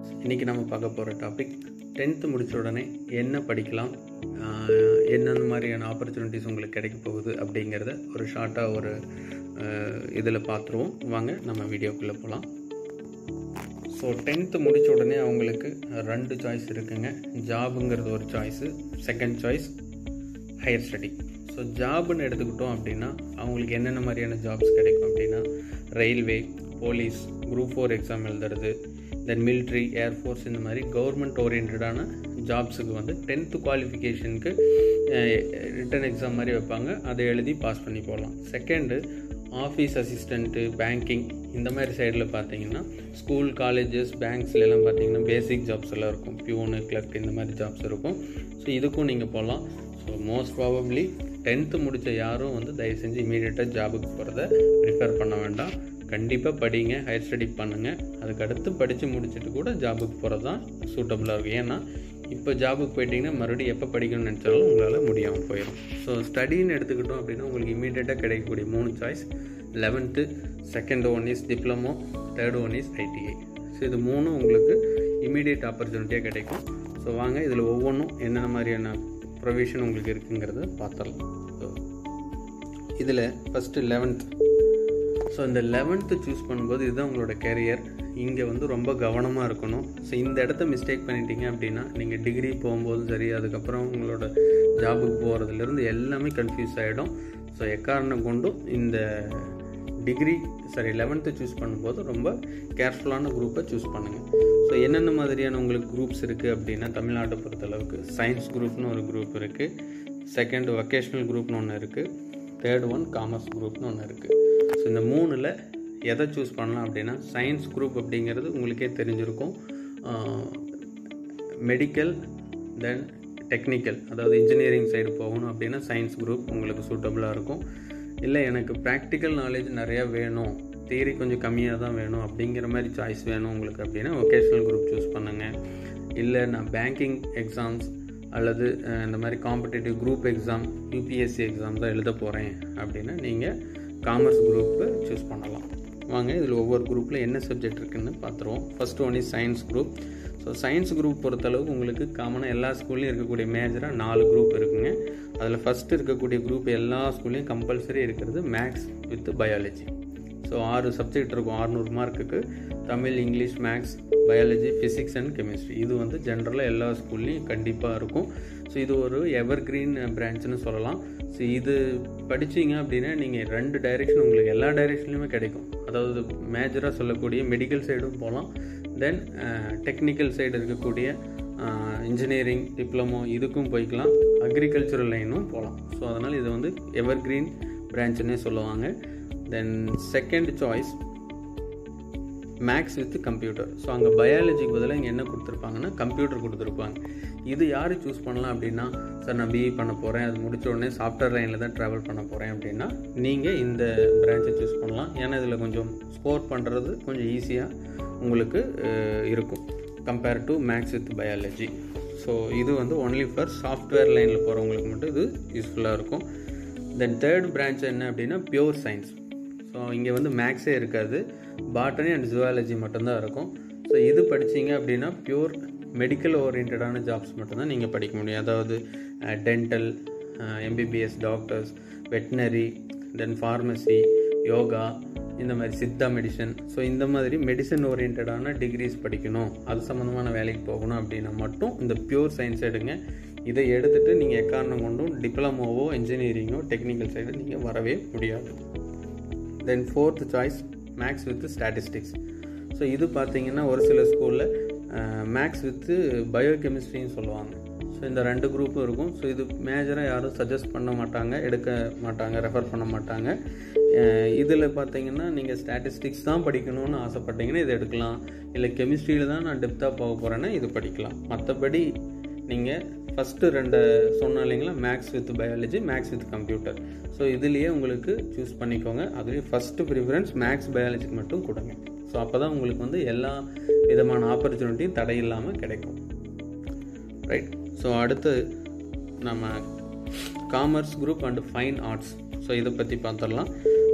இன்றைக்கி நம்ம பார்க்க போகிற டாபிக் டென்த்து முடித்த உடனே என்ன படிக்கலாம் ஆஹ் என்னென்ன மாதிரியான ஆப்பர்ச்சுனிட்டிஸ் உங்களுக்கு கிடைக்க போகுது அப்படிங்கிறத ஒரு ஷார்ட்டாக ஒரு இதில் பார்த்துருவோம் வாங்க நம்ம வீடியோக்குள்ளே போகலாம் ஸோ டென்த்து முடித்த உடனே அவங்களுக்கு ரெண்டு சாய்ஸ் இருக்குங்க ஜாபுங்கிறது ஒரு choice second choice higher study so ஜாப்னு எடுத்துக்கிட்டோம் அப்படின்னா அவங்களுக்கு என்னென்ன மாதிரியான ஜாப்ஸ் கிடைக்கும் அப்படின்னா railway police group four exam எழுதுறது தென் மிலிட்ரி ஏர்ஃபோர்ஸ் இந்த மாதிரி கவர்மெண்ட் ஓரியன்டான ஜாப்ஸுக்கு வந்து டென்த்து குவாலிஃபிகேஷனுக்கு ரிட்டன் எக்ஸாம் மாதிரி வைப்பாங்க அதை எழுதி பாஸ் பண்ணி போகலாம் செகண்டு ஆஃபீஸ் அசிஸ்டண்ட்டு பேங்கிங் இந்த மாதிரி சைடில் பார்த்தீங்கன்னா ஸ்கூல் காலேஜஸ் பேங்க்ஸ்லாம் பார்த்தீங்கன்னா பேசிக் ஜாப்ஸ் எல்லாம் இருக்கும் பியூனு கிளர்க் இந்த மாதிரி ஜாப்ஸ் இருக்கும் ஸோ இதுக்கும் நீங்கள் போகலாம் ஸோ மோஸ்ட் ப்ராபப்ளி டென்த்து முடித்த யாரும் வந்து தயவு செஞ்சு இமீடியட்டாக ஜாபுக்கு போகிறத ப்ரிஃபர் பண்ண வேண்டாம் கண்டிப்பாக படிங்க ஹையர் ஸ்டடி பண்ணுங்கள் அதுக்கு அடுத்து படித்து முடிச்சுட்டு கூட ஜாபுக்கு போகிறது தான் சூட்டபுளாக இருக்கும் ஏன்னா இப்போ ஜாபுக்கு போயிட்டீங்கன்னா மறுபடியும் எப்போ படிக்கணும்னு நினச்சாலும் உங்களால் முடியாமல் போயிடும் ஸோ ஸ்டடின்னு எடுத்துக்கிட்டோம் அப்படின்னா உங்களுக்கு இமீடியட்டாக கிடைக்கக்கூடிய மூணு choice eleventh second one is diploma third one is ITI so இது மூணும் உங்களுக்கு இமீடியட் ஆப்பர்ச்சுனிட்டியாக கிடைக்கும் ஸோ வாங்க இதில் ஒவ்வொன்றும் என்னென்ன மாதிரியான ப்ரொவிஷன் உங்களுக்கு இருக்குங்கிறத பார்த்துடலாம் ஸோ இதில் ஃபஸ்ட்டு லெவன்த் ஸோ இந்த லெவன்த்து சூஸ் பண்ணும்போது இதுதான் உங்களோட கேரியர் இங்கே வந்து ரொம்ப கவனமாக இருக்கணும் ஸோ இந்த இடத்த மிஸ்டேக் பண்ணிட்டீங்க அப்படின்னா நீங்கள் டிகிரி போகும்போதும் சரி அதுக்கப்புறம் உங்களோட ஜாபுக்கு போகிறதுலேருந்து எல்லாமே கன்ஃபியூஸ் ஆகிடும் ஸோ எக்காரணம் கொண்டும் இந்த டிகிரி சாரி லெவன்த்து சூஸ் பண்ணும்போது ரொம்ப கேர்ஃபுல்லான குரூப்பை சூஸ் பண்ணுங்கள் ஸோ என்னென்ன மாதிரியான உங்களுக்கு குரூப்ஸ் இருக்குது அப்படின்னா தமிழ்நாட்டை பொறுத்தளவுக்கு சயின்ஸ் குரூப்னு ஒரு குரூப் இருக்குது செகண்ட் வொக்கேஷ்னல் குரூப்னு ஒன்று இருக்குது தேர்ட் ஒன் காமர்ஸ் குரூப்னு ஒன்று இருக்குது ஸோ இந்த மூணில் எதை சூஸ் பண்ணலாம் அப்படின்னா சயின்ஸ் குரூப் அப்படிங்கிறது உங்களுக்கே தெரிஞ்சிருக்கும் மெடிக்கல் தென் டெக்னிக்கல் அதாவது இன்ஜினியரிங் சைடு போகணும் அப்படின்னா சயின்ஸ் குரூப் உங்களுக்கு சூட்டபுளாக இருக்கும் இல்லை எனக்கு ப்ராக்டிக்கல் நாலேஜ் நிறையா வேணும் தியரி கொஞ்சம் கம்மியாக தான் வேணும் அப்படிங்கிற மாதிரி சாய்ஸ் வேணும் உங்களுக்கு அப்படின்னா ஒகேஷ்னல் குரூப் சூஸ் பண்ணுங்கள் இல்லை நான் பேங்கிங் எக்ஸாம்ஸ் அல்லது இந்த மாதிரி competitive group exam UPSC exam தான் எழுத போகிறேன் அப்படின்னா நீங்கள் காமர்ஸ் குரூப்பு சூஸ் பண்ணலாம் வாங்க இதில் ஒவ்வொரு குரூப்பில் என்ன சப்ஜெக்ட் இருக்குதுன்னு பார்த்துருவோம் first one is science group so science group பொறுத்தளவுக்கு உங்களுக்கு காமனாக எல்லா ஸ்கூல்லையும் இருக்கக்கூடிய மேஜராக நாலு குரூப் இருக்குங்க அதில் ஃபஸ்ட்டு இருக்கக்கூடிய குரூப் எல்லா ஸ்கூல்லையும் கம்பல்சரி இருக்கிறது மேக்ஸ் வித் பயாலஜி ஸோ ஆறு சப்ஜெக்ட் இருக்கும் ஆறுநூறு மார்க்குக்கு Tamil English maths biology physics and chemistry இது வந்து ஜென்ரலாக எல்லா ஸ்கூல்லையும் கண்டிப்பாக இருக்கும் ஸோ இது ஒரு எவர் கிரீன் பிரான்ச்னு சொல்லலாம் ஸோ இது படித்தீங்க அப்படின்னா நீங்கள் ரெண்டு டைரெக்ஷன் உங்களுக்கு எல்லா டைரெக்ஷன்லையுமே கிடைக்கும் அதாவது மேஜராக சொல்லக்கூடிய மெடிக்கல் சைடும் போகலாம் தென் டெக்னிக்கல் சைடு இருக்கக்கூடிய இன்ஜினியரிங் டிப்ளமோ இதுக்கும் போய்க்கலாம் அக்ரிகல்ச்சரல் லைனும் போகலாம் ஸோ அதனால் இது வந்து எவர் கிரீன் பிரான்ச்சுன்னே சொல்லுவாங்க then second choice maths with computer so அங்கே பயாலஜிக்கு பதிலாக இங்கே என்ன கொடுத்துருப்பாங்கன்னா கம்ப்யூட்டர் கொடுத்துருப்பாங்க இது யார் சூஸ் பண்ணலாம் அப்படின்னா சார் நான் பிஇ பண்ண போகிறேன் அது முடிச்ச உடனே சாஃப்ட்வேர் லைனில் தான் ட்ராவல் பண்ண போகிறேன் அப்படின்னா நீங்கள் இந்த பிரான்ச்சை சூஸ் பண்ணலாம் ஏன்னா இதில் கொஞ்சம் ஸ்கோர் பண்ணுறது கொஞ்சம் ஈஸியாக உங்களுக்கு இருக்கும் compare to maths with biology so இது வந்து ஒன்லி ஃபார் சாஃப்ட்வேர் லைனில் போகிறவங்களுக்கு மட்டும் இது யூஸ்ஃபுல்லாக இருக்கும் தென் தேர்ட் பிரான்ச் என்ன அப்படின்னா பியூர் சயின்ஸ் ஸோ இங்கே வந்து மேக்ஸே இருக்காது பாட்டனி அண்ட் ஜுவாலஜி மட்டும்தான் இருக்கும் ஸோ இது படித்தீங்க அப்படின்னா பியூர் மெடிக்கல் ஓரியன்டான ஜாப்ஸ் மட்டும்தான் நீங்கள் படிக்க முடியும் அதாவது dental MBBS doctors veterinary then pharmacy yoga இந்த மாதிரி சித்தா மெடிசன் ஸோ இந்த மாதிரி மெடிசன் ஓரியன்டான டிகிரிஸ் படிக்கணும் அது சம்மந்தமான வேலைக்கு போகணும் அப்படின்னா மட்டும் இந்த பியூர் சயின்ஸ் எடுங்க இதை எடுத்துகிட்டு நீங்கள் எக்காரணம் கொண்டும் டிப்ளமோவோ இன்ஜினியரிங்கோ டெக்னிக்கல் சைடு நீங்கள் வரவே முடியாது then fourth choice maths with statistics so இது பார்த்தீங்கன்னா ஒரு சில ஸ்கூலில் மேக்ஸ் வித்து பயோகெமிஸ்ட்ரின்னு சொல்லுவாங்க ஸோ இந்த ரெண்டு குரூப்பும் இருக்கும் ஸோ இது மேஜராக யாரும் சஜஸ்ட் பண்ண மாட்டாங்க எடுக்க மாட்டாங்க ரெஃபர் பண்ண மாட்டாங்க இதில் பார்த்தீங்கன்னா நீங்கள் ஸ்டாட்டிஸ்டிக்ஸ் தான் படிக்கணும்னு ஆசைப்பட்டீங்கன்னா இது எடுக்கலாம் இல்லை கெமிஸ்ட்ரியில் தான் நான் டெப்த்தாக போக போகிறேன்னா இது படிக்கலாம் மற்றபடி நீங்கள் ஃபஸ்ட்டு ரெண்டு சொன்ன இல்லைங்களா maths with biology maths with computer so இதுலேயே உங்களுக்கு சூஸ் பண்ணிக்கோங்க அதுலேயும் ஃபஸ்ட்டு ப்ரிஃபரன்ஸ் மேக்ஸ் பயாலஜிக்கு மட்டும் கொடுங்க ஸோ அப்போ தான் உங்களுக்கு வந்து எல்லா விதமான ஆப்பர்ச்சுனிட்டியும் தடை இல்லாமல் கிடைக்கும் ரைட் ஸோ அடுத்து நம்ம commerce group and fine arts so இதை பற்றி பார்த்துடலாம்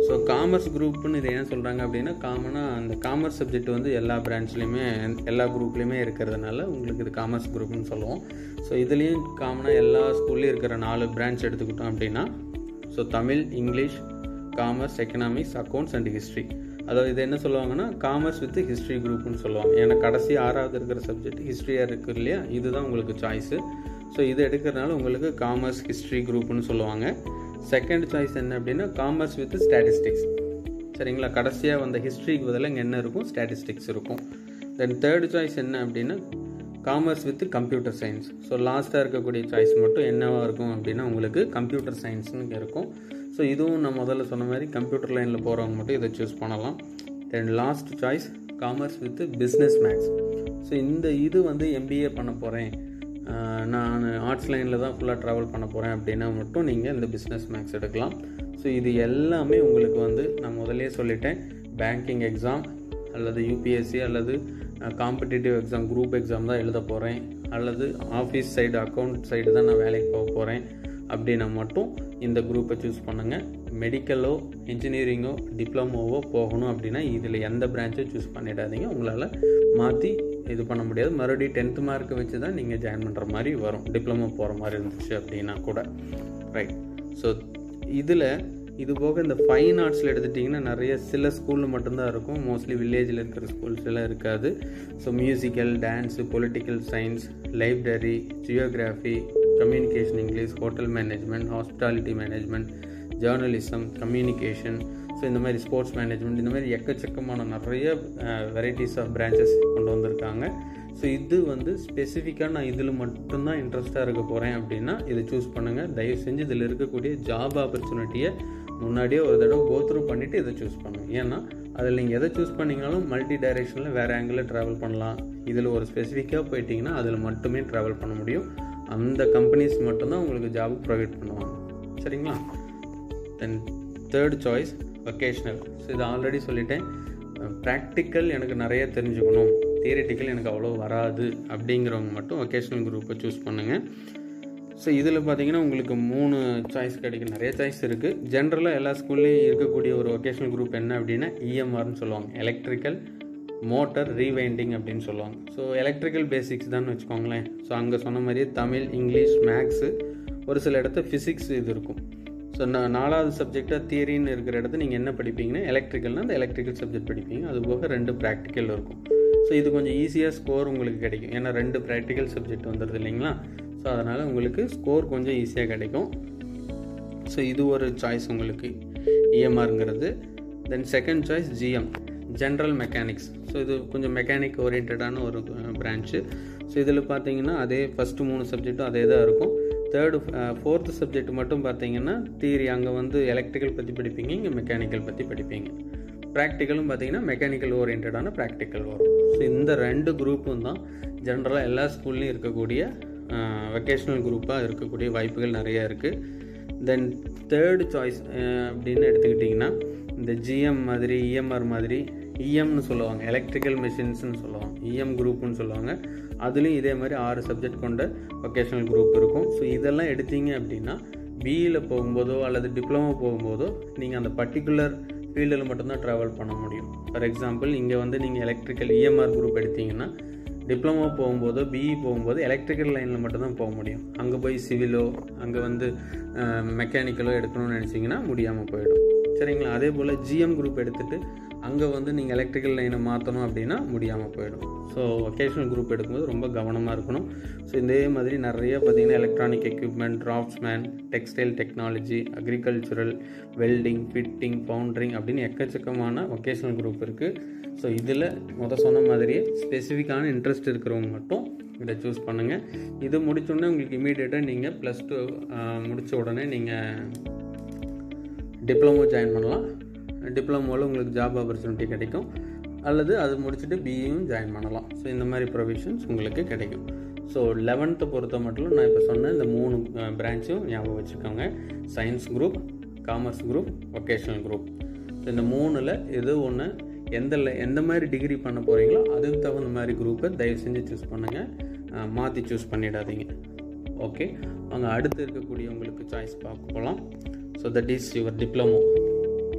ஸோ காமர்ஸ் குரூப்னு இது ஏன் சொல்கிறாங்க அப்படின்னா காமனாக அந்த காமர்ஸ் சப்ஜெக்ட் வந்து எல்லா பிரான்ச்லேயுமே எல்லா குரூப்லேயுமே இருக்கிறதுனால உங்களுக்கு இது காமர்ஸ் குரூப்னு சொல்லுவோம் ஸோ இதுலேயும் காமனாக எல்லா ஸ்கூல்லேயும் இருக்கிற நாலு பிரான்ச் எடுத்துக்கிட்டோம் அப்படின்னா so Tamil English commerce economics accounts and history அதாவது இது என்ன சொல்லுவாங்கன்னா காமர்ஸ் வித் ஹிஸ்ட்ரி குரூப்னு சொல்லுவாங்க ஏன்னா கடைசி ஆறாவது இருக்கிற சப்ஜெக்ட் ஹிஸ்ட்ரியாக இருக்குது இல்லையா இதுதான் உங்களுக்கு சாய்ஸு ஸோ இது எடுக்கிறதுனால உங்களுக்கு காமர்ஸ் ஹிஸ்ட்ரி குரூப்னு சொல்லுவாங்க செகண்ட் சாய்ஸ் என்ன அப்படின்னா காமர்ஸ் வித் ஸ்டாட்டிஸ்டிக்ஸ் சரிங்களா கடைசியாக வந்த ஹிஸ்ட்ரிக்கு பதிலாக இங்கே என்ன இருக்கும் ஸ்டாட்டிஸ்டிக்ஸ் இருக்கும் தென் தேர்ட் சாய்ஸ் என்ன அப்படின்னா commerce with computer science so லாஸ்ட்டாக இருக்கக்கூடிய சாய்ஸ் மட்டும் என்னவாக இருக்கும் அப்படின்னா உங்களுக்கு கம்ப்யூட்டர் சயின்ஸ்னு இருக்கும் ஸோ இதுவும் நான் முதல்ல சொன்ன மாதிரி கம்ப்யூட்டர் லைனில் போகிறவங்க மட்டும் இதை சூஸ் பண்ணலாம் then last choice commerce with business maths so இந்த இது வந்து எம்பிஏ பண்ண போகிறேன் நான் ஆர்ட்ஸ் லைனில் தான் ஃபுல்லாக ட்ராவல் பண்ண போகிறேன் அப்படின்னா மட்டும் நீங்கள் இந்த பிஸ்னஸ் மேக்ஸ் எடுக்கலாம் ஸோ இது எல்லாமே உங்களுக்கு வந்து நான் முதலே சொல்லிட்டேன் பேங்கிங் எக்ஸாம் அல்லது யூபிஎஸ்சி அல்லது காம்படிட்டிவ் எக்ஸாம் குரூப் எக்ஸாம் தான் எழுத போகிறேன் அல்லது ஆஃபீஸ் சைடு அக்கௌண்ட் சைடு தான் நான் வேலைக்கு போக போகிறேன் அப்படின்னா மட்டும் இந்த குரூப்பை சூஸ் பண்ணுங்கள் மெடிக்கலோ இன்ஜினியரிங்கோ டிப்ளமோவோ போகணும் அப்படின்னா இதில் எந்த பிரான்ச்சோ சூஸ் பண்ணிடாதீங்க உங்களால் மாற்றி இது பண்ண முடியாது மறுபடியும் டென்த்து மார்க்கை வச்சு தான் நீங்கள் ஜாயின் பண்ணுற மாதிரி வரும் டிப்ளமோ போகிற மாதிரி இருந்துச்சு அப்படின்னா கூட ரைட் ஸோ இதில் இது போக இந்த ஃபைன் ஆர்ட்ஸில் எடுத்துட்டிங்கன்னா நிறைய சில ஸ்கூலில் மட்டும்தான் இருக்கும் மோஸ்ட்லி வில்லேஜில் இருக்கிற ஸ்கூல்ஸ் எல்லாம் இருக்காது so musical dance political science library geography communication English hotel management hospitality management journalism communication so இந்த மாதிரி ஸ்போர்ட்ஸ் மேனேஜ்மெண்ட் இந்த மாதிரி எக்கச்சக்கமான நிறைய வெரைட்டிஸ் ஆஃப் பிரான்ச்சஸ் கொண்டு வந்திருக்காங்க ஸோ இது வந்து ஸ்பெசிஃபிக்காக நான் இதில் மட்டும்தான் இன்ட்ரெஸ்ட்டாக இருக்க போகிறேன் அப்படின்னா இதை சூஸ் பண்ணுங்கள் தயவு செஞ்சு இதில் இருக்கக்கூடிய ஜாப் ஆப்பர்ச்சுனிட்டியை முன்னாடியே ஒரு தடவை கோத்ரூ பண்ணிவிட்டு இதை சூஸ் பண்ணுங்கள் ஏன்னா அதில் நீங்கள் எதை சூஸ் பண்ணிங்கனாலும் மல்டி டைரெக்ஷனில் வேறு ஆங்கிளில் ட்ராவல் பண்ணலாம் இதில் ஒரு ஸ்பெசிஃபிக்காக போயிட்டிங்கன்னா அதில் மட்டுமே ட்ராவல் பண்ண முடியும் அந்த கம்பெனிஸ் மட்டும்தான் உங்களுக்கு ஜாப் ப்ரொவைட் பண்ணுவாங்க சரிங்களா then third choice vocational so இது ஆல்ரெடி சொல்லிட்டேன் ப்ராக்டிக்கல் எனக்கு நிறைய தெரிஞ்சுக்கணும் தியரிட்டிக்கல் எனக்கு அவ்வளோ வராது அப்படிங்கிறவங்க மட்டும் வொக்கேஷ்னல் குரூப்பை சூஸ் பண்ணுங்கள் ஸோ இதில் பார்த்தீங்கன்னா உங்களுக்கு மூணு சாய்ஸ் கிடைக்கும் நிறைய சாய்ஸ் இருக்குது ஜென்ரலாக எல்லா ஸ்கூல்லேயும் இருக்கக்கூடிய ஒரு வொக்கேஷ்னல் குரூப் என்ன அப்படின்னா இஎம்ஆர்னு சொல்லுவாங்க எலக்ட்ரிக்கல் மோட்டர் ரீவைண்டிங் அப்படின்னு சொல்லுவாங்க ஸோ எலக்ட்ரிக்கல் பேசிக்ஸ் தான் வச்சுக்கோங்களேன் ஸோ அங்கே சொன்ன மாதிரியே தமிழ் இங்கிலீஷ் மேக்ஸு ஒரு சில இடத்த ஃபிசிக்ஸ் இது இருக்கும் ஸோ நான் நாலாவது சப்ஜெக்டாக தியரின்னு இருக்கிற இடத்த நீங்கள் என்ன படிப்பீங்கன்னா எலக்ட்ரிக்கல்னால் அந்த எலக்ட்ரிக்கல் சப்ஜெக்ட் படிப்பீங்க அது போக ரெண்டு ப்ராக்டிக்கல் இருக்கும் ஸோ இது கொஞ்சம் ஈஸியாக ஸ்கோர் உங்களுக்கு கிடைக்கும் ஏன்னா ரெண்டு ப்ராக்டிக்கல் சப்ஜெக்ட் வந்துடுது இல்லைங்களா ஸோ அதனால் உங்களுக்கு ஸ்கோர் கொஞ்சம் ஈஸியாக கிடைக்கும் ஸோ இது ஒரு சாய்ஸ் உங்களுக்கு இஎம்ஆருங்கிறது then second choice GM general mechanics so இது கொஞ்சம் மெக்கானிக் ஓரியன்டான ஒரு பிரான்ச்சு ஸோ இதில் பார்த்தீங்கன்னா அதே ஃபஸ்ட்டு மூணு சப்ஜெக்ட்டும் அதே தான் இருக்கும் தேர்டு ஃபோர்த்து சப்ஜெக்ட் மட்டும் பார்த்தீங்கன்னா தியரி அங்கே வந்து எலக்ட்ரிக்கல் பற்றி படிப்பீங்க இங்கே மெக்கானிக்கல் பற்றி படிப்பீங்க ப்ராக்டிக்கலும் பார்த்தீங்கன்னா மெக்கானிக்கல் ஓரியன்டான ப்ராக்டிக்கல் வரும் ஸோ இந்த ரெண்டு குரூப்பும் தான் ஜென்ரலாக எல்லா ஸ்கூல்லையும் இருக்கக்கூடிய வெக்கேஷ்னல் குரூப்பாக இருக்கக்கூடிய வாய்ப்புகள் நிறையா இருக்குது தென் தேர்டு சாய்ஸ் அப்படின்னு எடுத்துக்கிட்டிங்கன்னா இந்த ஜிஎம் மாதிரி இஎம்ஆர் மாதிரி இஎம்னு சொல்லுவாங்க எலக்ட்ரிக்கல் மிஷின்ஸ்னு சொல்லுவாங்க இஎம் குரூப்னு சொல்லுவாங்க அதுலேயும் இதே மாதிரி ஆறு சப்ஜெக்ட் கொண்ட வொக்கேஷனல் குரூப் இருக்கும் ஸோ இதெல்லாம் எடுத்தீங்க அப்படின்னா பிஇயில் போகும்போதோ அல்லது டிப்ளமோ போகும்போதோ நீங்கள் அந்த பர்டிகுலர் ஃபீல்டில் மட்டும்தான் ட்ராவல் பண்ண முடியும் ஃபார் எக்ஸாம்பிள் இங்கே வந்து நீங்கள் எலக்ட்ரிக்கல் இஎம்ஆர் குரூப் எடுத்தீங்கன்னா டிப்ளமோ போகும்போதோ பிஇ போகும்போது எலக்ட்ரிக்கல் லைனில் மட்டும்தான் போக முடியும் அங்கே போய் சிவிலோ அங்கே வந்து மெக்கானிக்கலோ எடுக்கணும்னு நினச்சிங்கன்னா முடியாமல் போயிடும் சரிங்களா அதே போல் ஜிஎம் குரூப் எடுத்துகிட்டு அங்கே வந்து நீங்கள் எலக்ட்ரிக்கல் லைனை மாற்றணும் அப்படின்னா முடியாமல் போயிடும் ஸோ ஒகேஷனல் குரூப் எடுக்கும்போது ரொம்ப கவனமாக இருக்கணும் ஸோ இதே மாதிரி நிறைய பார்த்திங்கன்னா electronic equipment draftsman textile technology agricultural welding fitting foundering அப்படின்னு எக்கச்சக்கமான ஒகேஷனல் குரூப் இருக்குது ஸோ இதில் முத சொன்ன மாதிரியே ஸ்பெசிஃபிக்கான இன்ட்ரெஸ்ட் இருக்கிறவங்க மட்டும் இதை சூஸ் பண்ணுங்கள் இது முடிச்சோடனே உங்களுக்கு இமீடியட்டாக நீங்கள் ப்ளஸ் டூ முடித்த உடனே நீங்கள் டிப்ளமோ ஜாயின் பண்ணலாம் டிப்ளமோவில் உங்களுக்கு ஜாப் ஆப்பர்ச்சுனிட்டி கிடைக்கும் அல்லது அது முடிச்சுட்டு பிஇயும் ஜாயின் பண்ணலாம் ஸோ இந்த மாதிரி ப்ரொவிஷன்ஸ் உங்களுக்கு கிடைக்கும் ஸோ லெவன்த்தை பொறுத்த மட்டும் நான் இப்போ சொன்ன இந்த மூணு பிரான்ச்சும் ஞாபகம் வச்சுக்கோங்க science group commerce group vocational group so இந்த மூணில் எது ஒன்று எந்த எந்த மாதிரி டிகிரி பண்ண போகிறீங்களோ அதுக்கு தகுந்த மாதிரி குரூப்பை தயவு செஞ்சு சூஸ் பண்ணுங்கள் மாற்றி சூஸ் பண்ணிடாதீங்க ஓகே அவங்க அடுத்து இருக்கக்கூடிய உங்களுக்கு சாய்ஸ் பார்க்க போகலாம் so that is your diploma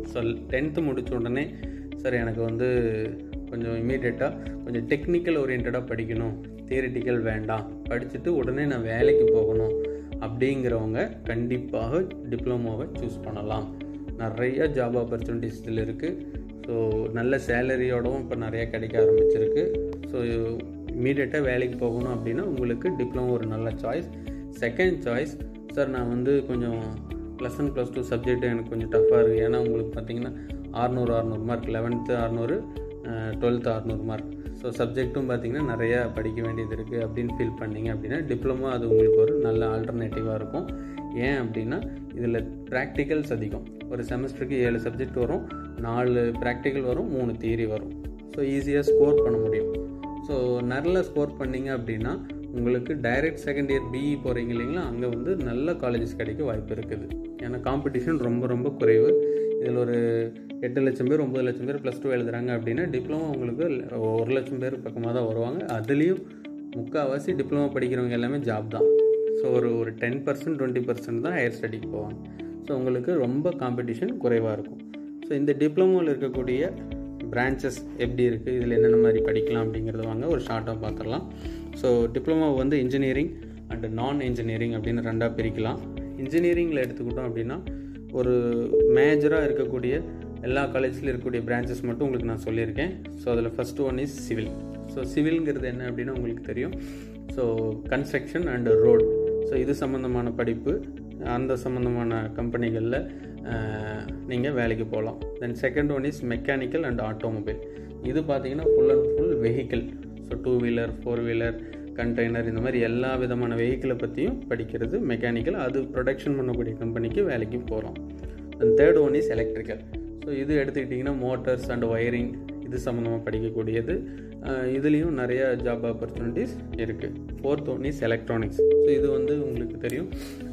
so tenth முடித்த உடனே சார் எனக்கு வந்து கொஞ்சம் இமீடியட்டாக கொஞ்சம் டெக்னிக்கல் ஓரியன்டாக படிக்கணும் தியரிட்டிக்கல் வேண்டாம் படிச்சுட்டு உடனே நான் வேலைக்கு போகணும் அப்படிங்கிறவங்க கண்டிப்பாக டிப்ளமோவை சூஸ் பண்ணலாம் நிறைய ஜாப் ஆப்பர்ச்சுனிட்டிஸ் இதில் இருக்குது ஸோ நல்ல சேலரியோடவும் இப்போ நிறையா கிடைக்க ஆரம்பிச்சிருக்கு ஸோ இமீடியட்டாக வேலைக்கு போகணும் அப்படின்னா உங்களுக்கு டிப்ளமோ ஒரு நல்ல சாய்ஸ் செகண்ட் சாய்ஸ் சார் நான் வந்து கொஞ்சம் plus one plus two subject எனக்கு கொஞ்சம் டஃப்பாக இருக்குது ஏன்னா உங்களுக்கு பார்த்தீங்கன்னா அறநூறு அறநூறு மார்க் லெவன்த்து அறநூறு டுவெல்த்து அறநூறு மார்க் ஸோ சப்ஜெக்ட்டும் பார்த்தீங்கன்னா நிறையா படிக்க வேண்டியது இருக்குது அப்படின்னு ஃபீல் பண்ணிங்க அப்படின்னா டிப்ளமோ அது உங்களுக்கு ஒரு நல்ல ஆல்டர்னேட்டிவாக இருக்கும் ஏன் அப்படின்னா இதில் ப்ராக்டிக்கல்ஸ் அதிகம் ஒரு செமஸ்டருக்கு ஏழு சப்ஜெக்ட் வரும் நாலு ப்ராக்டிக்கல் வரும் மூணு தியரி வரும் ஸோ ஈஸியாக ஸ்கோர் பண்ண முடியும் ஸோ நல்ல ஸ்கோர் பண்ணிங்க அப்படின்னா உங்களுக்கு டைரக்ட் செகண்ட் இயர் பிஇ போகிறீங்க இல்லைங்களா அங்கே வந்து நல்ல காலேஜஸ் கிடைக்க வாய்ப்பு இருக்குது ஏன்னா காம்படிஷன் ரொம்ப ரொம்ப குறைவு இதில் ஒரு எட்டு லட்சம் பேர் ஒம்பது லட்சம் பேர் ப்ளஸ் டூ எழுதுறாங்க அப்படின்னா டிப்ளமோ உங்களுக்கு ஒரு லட்சம் பேர் பக்கமாக தான் வருவாங்க அதுலேயும் முக்கால்வாசி டிப்ளமோ படிக்கிறவங்க எல்லாமே ஜாப் தான் ஸோ ஒரு ஒரு டென் பர்சன்ட் டுவெண்ட்டி பர்சன்ட் தான் ஹையர் ஸ்டடிக்கு போவாங்க ஸோ உங்களுக்கு ரொம்ப காம்படிஷன் குறைவாக இருக்கும் ஸோ இந்த டிப்ளமோவில் இருக்கக்கூடிய பிரான்ச்சஸ் எப்படி இருக்குது இதில் என்னென்ன மாதிரி படிக்கலாம் அப்படிங்கிறத வாங்க ஒரு ஷார்ட்டாக பார்த்துடலாம் ஸோ டிப்ளமோ வந்து இன்ஜினியரிங் அண்டு நான் இன்ஜினியரிங் அப்படின்னு ரெண்டாக பிரிக்கலாம் இன்ஜினியரிங்கில் எடுத்துக்கிட்டோம் அப்படின்னா ஒரு மேஜராக இருக்கக்கூடிய எல்லா காலேஜ்லையும் இருக்கக்கூடிய பிரான்ச்சஸ் மட்டும் உங்களுக்கு நான் சொல்லியிருக்கேன் ஸோ அதில் first one is civil so சிவில்ங்கிறது என்ன அப்படின்னா உங்களுக்கு தெரியும் so construction and road so இது சம்மந்தமான படிப்பு அந்த சம்மந்தமான கம்பெனிகளில் நீங்கள் வேலைக்கு போகலாம் then second one is mechanical and automobile இது பார்த்தீங்கன்னா full and full vehicle so two wheeler four wheeler container இந்த மாதிரி எல்லா விதமான வெஹிக்கிளை பற்றியும் படிக்கிறது மெக்கானிக்கல் அது ப்ரொடக்ஷன் பண்ணக்கூடிய கம்பெனிக்கு வேலைக்கு போகிறோம் then third one is electrical so இது எடுத்துக்கிட்டிங்கன்னா மோட்டர்ஸ் அண்ட் ஒயரிங் இது சம்மந்தமாக படிக்கக்கூடியது இதுலேயும் நிறைய ஜாப் ஆப்பர்ச்சுனிட்டிஸ் இருக்குது fourth one is electronics so இது வந்து உங்களுக்கு தெரியும்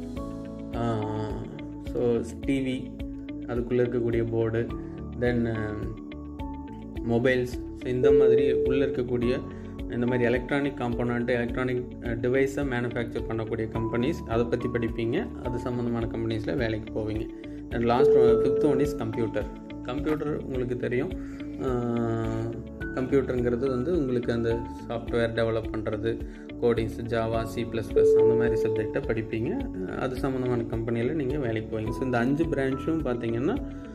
ஸோ டிவி அதுக்குள்ளே இருக்கக்கூடிய போர்டு தென் மொபைல்ஸ் ஸோ இந்த மாதிரி உள்ளே இருக்கக்கூடிய இந்த மாதிரி எலக்ட்ரானிக் காம்போனண்ட்டு எலக்ட்ரானிக் டிவைஸை மேனுஃபேக்சர் பண்ணக்கூடிய கம்பெனிஸ் அதை பற்றி படிப்பீங்க அது சம்மந்தமான கம்பெனிஸில் வேலைக்கு போவீங்க and last fifth one is computer computer உங்களுக்கு தெரியும் கம்ப்யூட்டருங்கிறது வந்து உங்களுக்கு அந்த சாஃப்ட்வேர் டெவலப் பண்ணுறது codings Java C plus plus அந்த மாதிரி சப்ஜெக்டை படிப்பீங்க அது சம்மந்தமான கம்பெனியில் நீங்கள் வேலைக்கு போவீங்க ஸோ இந்த அஞ்சு பிரான்ச்சும் பார்த்தீங்கன்னா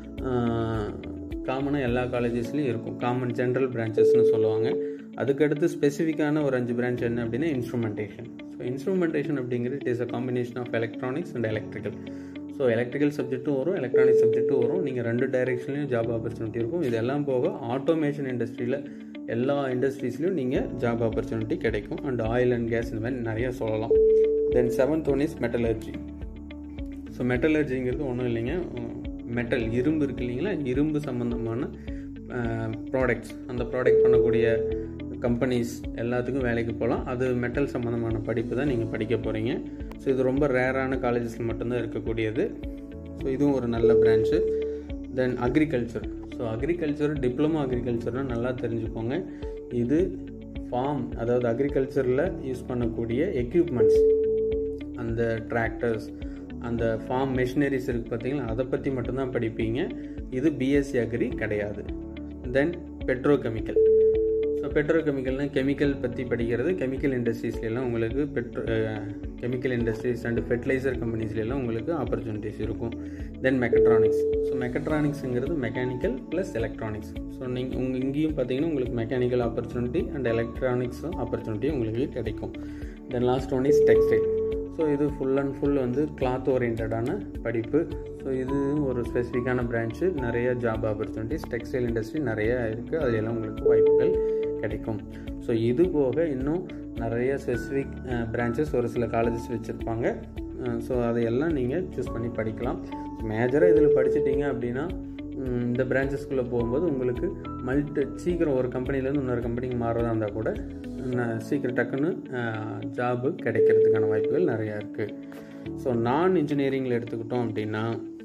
காமனாக எல்லா காலேஜஸ்லேயும் இருக்கும் காமன் ஜென்ரல் பிரான்ச்சஸ்னு சொல்லுவாங்க அதுக்கடுத்து ஸ்பெசிஃபிக்கான ஒரு அஞ்சு பிரான்ச் என்ன அப்படின்னா இன்ஸ்ட்ருமெண்டேஷன் ஸோ இன்ஸ்ட்ருமெண்டேஷன் அப்படிங்கிறது it is a combination of electronics and electrical so electrical சப்ஜெக்ட்டும் வரும் எலக்ட்ரானிக் சப்ஜெக்ட்டும் வரும் நீங்கள் ரெண்டு டைரெக்ஷன்லையும் ஜாப் ஆப்பர்ச்சுனிட்டி இருக்கும் இதெல்லாம் போக ஆட்டோமேஷன் இண்டஸ்ட்ரியில் எல்லா இண்டஸ்ட்ரீஸ்லையும் நீங்கள் ஜாப் ஆப்பர்ச்சுனிட்டி கிடைக்கும் அண்ட் ஆயில் அண்ட் கேஸ் இந்த மாதிரி நிறைய சொல்லலாம் then seventh one is metallurgy so மெட்டலர்ஜிங்கிறது ஒன்றும் இல்லைங்க மெட்டல் இரும்பு இருக்கு இல்லைங்களா இரும்பு சம்மந்தமான ப்ராடக்ட்ஸ் அந்த ப்ராடக்ட் பண்ணக்கூடிய கம்பெனிஸ் எல்லாத்துக்கும் வேலைக்கு போகலாம் அது மெட்டல் சம்மந்தமான படிப்பு தான் நீங்கள் படிக்க போகிறீங்க ஸோ இது ரொம்ப ரேரான காலேஜஸில் மட்டும்தான் இருக்கக்கூடியது ஸோ இதுவும் ஒரு நல்ல branch then agriculture so agriculture diploma அக்ரிகல்ச்சர்னால் நல்லா தெரிஞ்சுக்கோங்க இது ஃபார்ம் அதாவது அக்ரிகல்ச்சரில் யூஸ் பண்ணக்கூடிய எக்யூப்மெண்ட்ஸ் அந்த டிராக்டர்ஸ் அந்த ஃபார்ம் மெஷினரிஸ் இருக்குது பார்த்தீங்களா அதை பற்றி மட்டும்தான் படிப்பீங்க இது பிஎஸ்சி அக்ரி கிடையாது தென் பெட்ரோகெமிக்கல் ஸோ பெட்ரோகெமிக்கல்னால் கெமிக்கல் பற்றி படிக்கிறது கெமிக்கல் இண்டஸ்ட்ரீஸ்லாம் உங்களுக்கு petro chemical industries and fertilizer கம்பெனிஸ்லாம் உங்களுக்கு ஆப்பர்ச்சுனிட்டிஸ் இருக்கும் தென் மெக்கட்ரானிக்ஸ் ஸோ மெக்கட்ரானிக்ஸுங்கிறது மெக்கானிக்கல் ப்ளஸ் எலக்ட்ரானிக்ஸ் ஸோ நீங்கள் உங்கள் இங்கேயும் பார்த்தீங்கன்னா உங்களுக்கு மெக்கானிக்கல் ஆப்பர்ச்சுனிட்டி அண்ட் எலக்ட்ரானிக்ஸும் ஆப்பர்ச்சுனிட்டி உங்களுக்கு கிடைக்கும் then last one is textile so இது ஃபுல் அண்ட் ஃபுல் வந்து கிளாத் ஓரியன்டான படிப்பு ஸோ இது ஒரு ஸ்பெசிஃபிக்கான பிரான்ச்சு நிறைய ஜாப் ஆப்பர்ச்சுனிட்டிஸ் டெக்ஸ்டைல் இண்டஸ்ட்ரி நிறைய இருக்குது அதிலெல்லாம் உங்களுக்கு வாய்ப்புகள் கிடைக்கும் ஸோ இது போக இன்னும் நிறைய ஸ்பெசிஃபிக் பிரான்ச்சஸ் ஒரு சில காலேஜஸ் வச்சுருப்பாங்க ஸோ அதையெல்லாம் நீங்கள் சூஸ் பண்ணி படிக்கலாம் மேஜராக இதில் படிச்சிட்டிங்க அப்படின்னா இந்த பிரான்ச்சஸ்குள்ளே போகும்போது உங்களுக்கு மல்டி சீக்கிரம் ஒரு கம்பெனிலேருந்து இன்னொரு கம்பெனிக்கு மாறுறதா இருந்தால் கூட சீக்கிரம் டக்குன்னு ஜாபு கிடைக்கிறதுக்கான வாய்ப்புகள் நிறையா இருக்குது ஸோ நான் இன்ஜினியரிங்கில் எடுத்துக்கிட்டோம் அப்படின்னா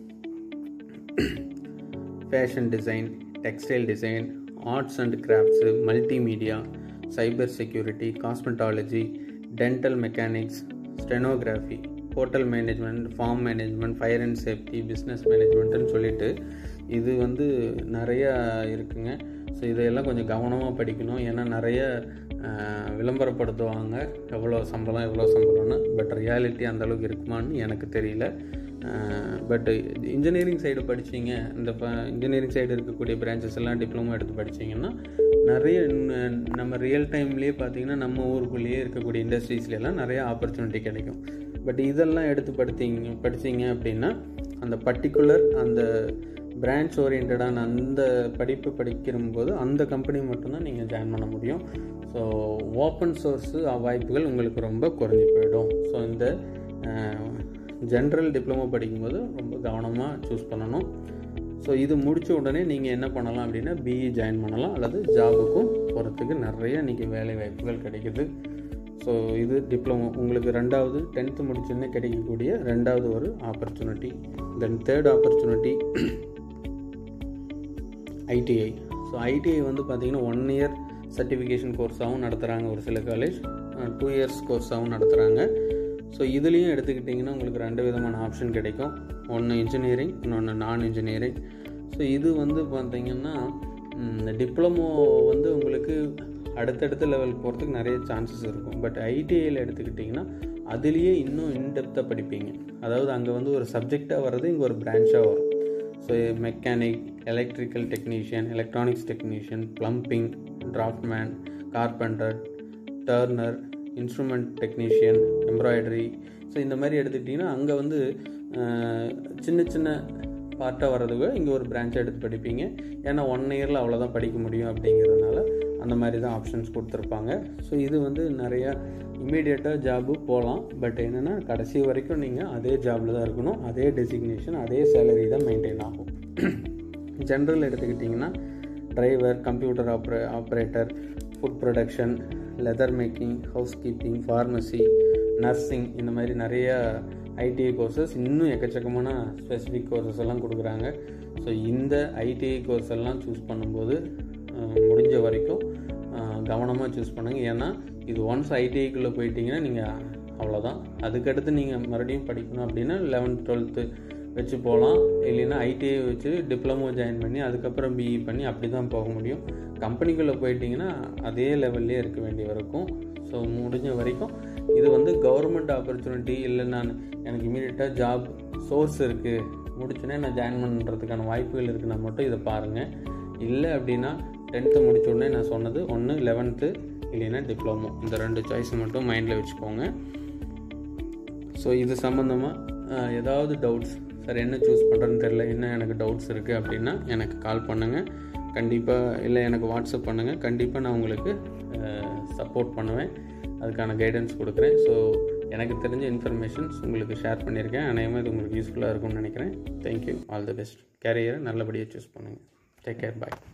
fashion design textile design arts and crafts multimedia cyber security cosmetology dental mechanics stenography hotel management farm management fire and safety business மேனேஜ்மெண்ட்டுன்னு சொல்லிட்டு இது வந்து நிறையா இருக்குங்க ஸோ இதையெல்லாம் கொஞ்சம் கவனமாக படிக்கணும் ஏன்னா நிறைய ஆஹ், விளம்பரப்படுத்துவாங்க எவ்வளோ சம்பளம் எவ்வளோ சம்பளம்னு பட் ரியாலிட்டி அந்தளவுக்கு இருக்குமான்னு எனக்கு தெரியல பட் இன்ஜினியரிங் சைடு படிச்சீங்க இந்த ப இன்ஜினியரிங் சைடு இருக்கக்கூடிய பிரான்ச்சஸ் எல்லாம் டிப்ளமோ எடுத்து படிச்சீங்கன்னா நிறைய ந- நம்ம ரியல் டைம்லேயே பார்த்தீங்கன்னா நம்ம ஊருக்குள்ளேயே இருக்கக்கூடிய இண்டஸ்ட்ரீஸ்ல எல்லாம் நிறைய ஆப்பர்ச்சுனிட்டி கிடைக்கும் பட் இதெல்லாம் எடுத்து படித்தீங்க படிச்சீங்க அப்படின்னா அந்த பர்டிகுலர் அந்த பிரான்ச் ஓரியன்டான அந்த படிப்பு படிக்கும்போது அந்த கம்பெனி மட்டும்தான் நீங்கள் ஜாயின் பண்ண முடியும் ஸோ ஓப்பன் சோர்ஸு வாய்ப்புகள் உங்களுக்கு ரொம்ப குறைஞ்சி போயிடும் ஸோ இந்த ஜென்ரல் டிப்ளமோ படிக்கும்போது ரொம்ப கவனமாக சூஸ் பண்ணணும் ஸோ இது முடித்த உடனே நீங்கள் என்ன பண்ணலாம் அப்படின்னா பிஇ ஜாயின் பண்ணலாம் அல்லது ஜாபுக்கும் போகிறதுக்கு நிறைய இன்றைக்கி வேலை வாய்ப்புகள் கிடைக்குது ஸோ இது டிப்ளமோ உங்களுக்கு ரெண்டாவது டென்த்து முடிச்சோடனே கிடைக்கக்கூடிய ரெண்டாவது ஒரு opportunity then third opportunity ITI so ITI வந்து பார்த்தீங்கன்னா ஒன் இயர் சர்டிஃபிகேஷன் கோர்ஸாகவும் நடத்துகிறாங்க ஒரு சில காலேஜ் டூ இயர்ஸ் கோர்ஸாகவும் நடத்துகிறாங்க ஸோ இதுலேயும் எடுத்துக்கிட்டிங்கன்னா உங்களுக்கு ரெண்டு விதமான ஆப்ஷன் கிடைக்கும் ஒன்று இன்ஜினியரிங் இன்னொன்று நான் இன்ஜினியரிங் ஸோ இது வந்து பார்த்தீங்கன்னா இந்த டிப்ளமோ வந்து உங்களுக்கு அடுத்தடுத்த லெவல் போகிறதுக்கு நிறைய சான்சஸ் இருக்கும் பட் ஐடிஐயில் எடுத்துக்கிட்டிங்கன்னா அதுலேயே இன்னும் இன்டெப்த்தாக படிப்பீங்க அதாவது அங்கே வந்து ஒரு சப்ஜெக்டாக வர்றது இங்கே ஒரு பிரான்ச்சாக வரும் so mechanic electrical technician electronics technician plumbing draftman carpenter turner instrument technician embroidery so இந்த மாதிரி எடுத்துக்கிட்டிங்கன்னா அங்கே வந்து அஹ், சின்ன சின்ன பார்ட்டாக வர்றதுக்கு இங்கே ஒரு பிரான்ச் எடுத்து படிப்பீங்க ஏன்னா ஒன் இயரில் அவ்வளோதான் படிக்க முடியும் அப்படிங்கிறதுனால அந்த மாதிரி தான் ஆப்ஷன்ஸ் கொடுத்துருப்பாங்க ஸோ இது வந்து நிறையா இமீடியட்டாக ஜாபு போகலாம் பட் என்னென்னா கடைசி வரைக்கும் நீங்கள் அதே ஜாபில் தான் இருக்கணும் அதே டெசிக்னேஷன் அதே சேலரி தான் மெயின்டைன் ஆகும் ஜென்ரல் எடுத்துக்கிட்டிங்கன்னா டிரைவர் கம்ப்யூட்டர் ஆப்ரே operator food production leather making house keeping pharmacy nursing இந்த மாதிரி நிறைய ஐடிஐ கோர்சஸ் இன்னும் எக்கச்சக்கமான ஸ்பெசிஃபிக் கோர்சஸ் எல்லாம் கொடுக்குறாங்க ஸோ இந்த ஐடிஐ கோர்ஸ் எல்லாம் சூஸ் பண்ணும்போது அஹ், முடிஞ்ச வரைக்கும் கவனமாக சூஸ் பண்ணுங்கள் ஏன்னா இது ஒன்ஸ் ஐடிஐக்குள்ளே போயிட்டீங்கன்னா நீங்கள் அவ்வளோதான் அதுக்கடுத்து நீங்கள் மறுபடியும் படிக்கணும் அப்படின்னா லெவன்த் டுவெல்த்து வச்சு போகலாம் இல்லைன்னா ஐடிஐ வச்சு டிப்ளமோ ஜாயின் பண்ணி அதுக்கப்புறம் பிஇ பண்ணி அப்படி தான் போக முடியும் கம்பெனிக்குள்ளே போயிட்டீங்கன்னா அதே லெவல்லே இருக்க வேண்டி இருக்கும் ஸோ முடிஞ்ச வரைக்கும் இது வந்து கவர்மெண்ட் ஆப்பர்ச்சுனிட்டி இல்லை நான் எனக்கு இமீடியட்டாக ஜாப் சோர்ஸ் இருக்குது முடிச்சோடனே நான் ஜாயின் பண்ணுறதுக்கான வாய்ப்புகள் இருக்குன்னா மட்டும் இதை பாருங்கள் இல்லை அப்படின்னா டென்த்து முடிச்ச உடனே நான் சொன்னது ஒன்று லெவன்த்து இல்லைன்னா டிப்ளமோ இந்த ரெண்டு சாய்ஸ் மட்டும் மைண்டில் வச்சுக்கோங்க ஸோ இது சம்மந்தமாக ஏதாவது டவுட்ஸ் சார் என்ன சூஸ் பண்ணுறேன்னு தெரில என்ன எனக்கு டவுட்ஸ் இருக்குது அப்படின்னா எனக்கு கால் பண்ணுங்கள் கண்டிப்பாக இல்லை எனக்கு வாட்ஸ்அப் பண்ணுங்கள் கண்டிப்பாக நான் உங்களுக்கு சப்போர்ட் பண்ணுவேன் அதுக்கான கைடன்ஸ் கொடுக்குறேன் ஸோ எனக்கு தெரிஞ்ச இன்ஃபர்மேஷன்ஸ் உங்களுக்கு ஷேர் பண்ணியிருக்கேன் அநேகமாக இது உங்களுக்கு யூஸ்ஃபுல்லாக இருக்கும்னு நினைக்கிறேன் தேங்க்யூ ஆல் தி பெஸ்ட் கேரியரை நல்லபடியாக சூஸ் பண்ணுங்கள் டேக் கேர் பாய்